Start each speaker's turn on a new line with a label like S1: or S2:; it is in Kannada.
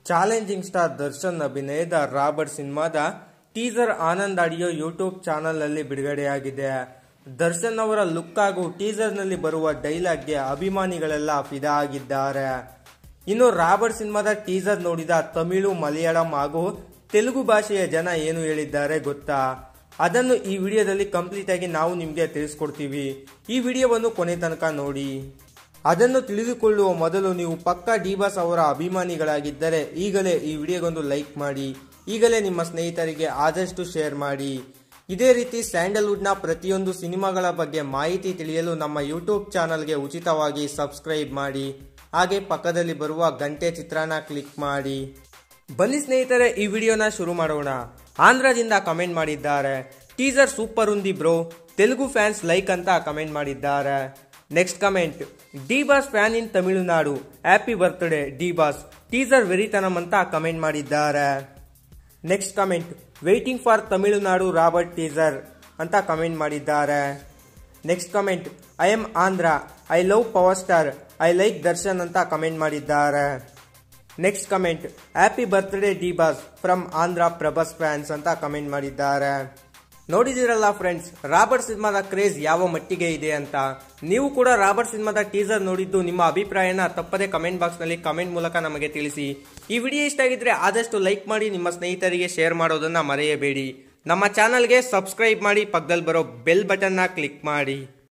S1: ಚಾಲೆಂಜಿಂಗ್ ಸ್ಟಾರ್ ದರ್ಶನ್ ಅಭಿನಯದ ರಾಬರ್ಟ್ ಸಿನಿಮಾದ ಟೀಸರ್ ಆನಂದ್ ಆಡಿಯೋ ಯೂಟ್ಯೂಬ್ ಚಾನಲ್ನಲ್ಲಿ ಬಿಡುಗಡೆಯಾಗಿದೆ ದರ್ಶನ್ ಅವರ ಲುಕ್ ಹಾಗೂ ಟೀಸರ್ನಲ್ಲಿ ಬರುವ ಡೈಲಾಗ್ಗೆ ಅಭಿಮಾನಿಗಳೆಲ್ಲ ಫಿದಾ ಆಗಿದ್ದಾರೆ ಇನ್ನು ರಾಬರ್ಟ್ ಸಿನಿಮಾದ ಟೀಸರ್ ನೋಡಿದ ತಮಿಳು ಮಲಯಾಳಂ ಹಾಗೂ ತೆಲುಗು ಭಾಷೆಯ ಜನ ಏನು ಹೇಳಿದ್ದಾರೆ ಗೊತ್ತಾ ಅದನ್ನು ಈ ವಿಡಿಯೋದಲ್ಲಿ ಕಂಪ್ಲೀಟ್ ಆಗಿ ನಾವು ನಿಮಗೆ ತಿಳಿಸ್ಕೊಡ್ತೀವಿ ಈ ವಿಡಿಯೋವನ್ನು ಕೊನೆ ತನಕ ನೋಡಿ ಅದನ್ನು ತಿಳಿದುಕೊಳ್ಳುವ ಮೊದಲು ನೀವು ಪಕ್ಕಾ ಡಿಬಾಸ್ ಅವರ ಅಭಿಮಾನಿಗಳಾಗಿದ್ದರೆ ಈಗಲೇ ಈ ವಿಡಿಯೋಗೊಂದು ಲೈಕ್ ಮಾಡಿ ಈಗಲೇ ನಿಮ್ಮ ಸ್ನೇಹಿತರಿಗೆ ಆದಷ್ಟು ಶೇರ್ ಮಾಡಿ ಇದೇ ರೀತಿ ಸ್ಯಾಂಡಲ್ವುಡ್ನ ಪ್ರತಿಯೊಂದು ಸಿನಿಮಾಗಳ ಬಗ್ಗೆ ಮಾಹಿತಿ ತಿಳಿಯಲು ನಮ್ಮ ಯೂಟ್ಯೂಬ್ ಚಾನಲ್ಗೆ ಉಚಿತವಾಗಿ ಸಬ್ಸ್ಕ್ರೈಬ್ ಮಾಡಿ ಹಾಗೆ ಪಕ್ಕದಲ್ಲಿ ಬರುವ ಗಂಟೆ ಚಿತ್ರಾನ ಕ್ಲಿಕ್ ಮಾಡಿ ಬನ್ನಿ ಸ್ನೇಹಿತರೆ ಈ ವಿಡಿಯೋನ ಶುರು ಮಾಡೋಣ ಆಂಧ್ರದಿಂದ ಕಮೆಂಟ್ ಮಾಡಿದ್ದಾರೆ ಟೀಸರ್ ಸೂಪರ್ ಉಂದಿ ಬ್ರೋ ತೆಲುಗು ಫ್ಯಾನ್ಸ್ ಲೈಕ್ ಅಂತ ಕಮೆಂಟ್ ಮಾಡಿದ್ದಾರೆ next comment D boss fan in Tamil Nadu happy birthday D boss teaser ವೆರಿತನಂ ಅಂತ ಕಮೆಂಟ್ ಮಾಡಿದ್ದಾರೆ next comment waiting for Tamil Nadu Robert teaser ಅಂತ ಕಮೆಂಟ್ ಮಾಡಿದ್ದಾರೆ next comment I am Andhra I love power star I like Darshan ಅಂತ ಕಮೆಂಟ್ ಮಾಡಿದ್ದಾರೆ next comment happy birthday D boss from Andhra Prabhas fans ಅಂತ ಕಮೆಂಟ್ ಮಾಡಿದ್ದಾರೆ ನೋಡಿದಿರಲ್ಲ ಫ್ರೆಂಡ್ಸ್ ರಾಬರ್ಟ್ ಸಿನಿಮಾದ ಕ್ರೇಜ್ ಯಾವ ಮಟ್ಟಿಗೆ ಇದೆ ಅಂತ ನೀವು ಕೂಡ ರಾಬರ್ಟ್ ಸಿನಿಮಾದ ಟೀಸರ್ ನೋಡಿದ್ದು ನಿಮ್ಮ ಅಭಿಪ್ರಾಯನ ತಪ್ಪದೆ ಕಮೆಂಟ್ ಬಾಕ್ಸ್ನಲ್ಲಿ ಕಮೆಂಟ್ ಮೂಲಕ ನಮಗೆ ತಿಳಿಸಿ ಈ ವಿಡಿಯೋ ಇಷ್ಟ ಆಗಿದ್ರೆ ಆದಷ್ಟು ಲೈಕ್ ಮಾಡಿ ನಿಮ್ಮ ಸ್ನೇಹಿತರಿಗೆ ಶೇರ್ ಮಾಡೋದನ್ನ ಮರೆಯಬೇಡಿ ನಮ್ಮ ಚಾನಲ್ಗೆ ಸಬ್ಸ್ಕ್ರೈಬ್ ಮಾಡಿ ಪಕ್ಕದಲ್ಲಿ ಬರೋ ಬೆಲ್ ಬಟನ್ನ ಕ್ಲಿಕ್ ಮಾಡಿ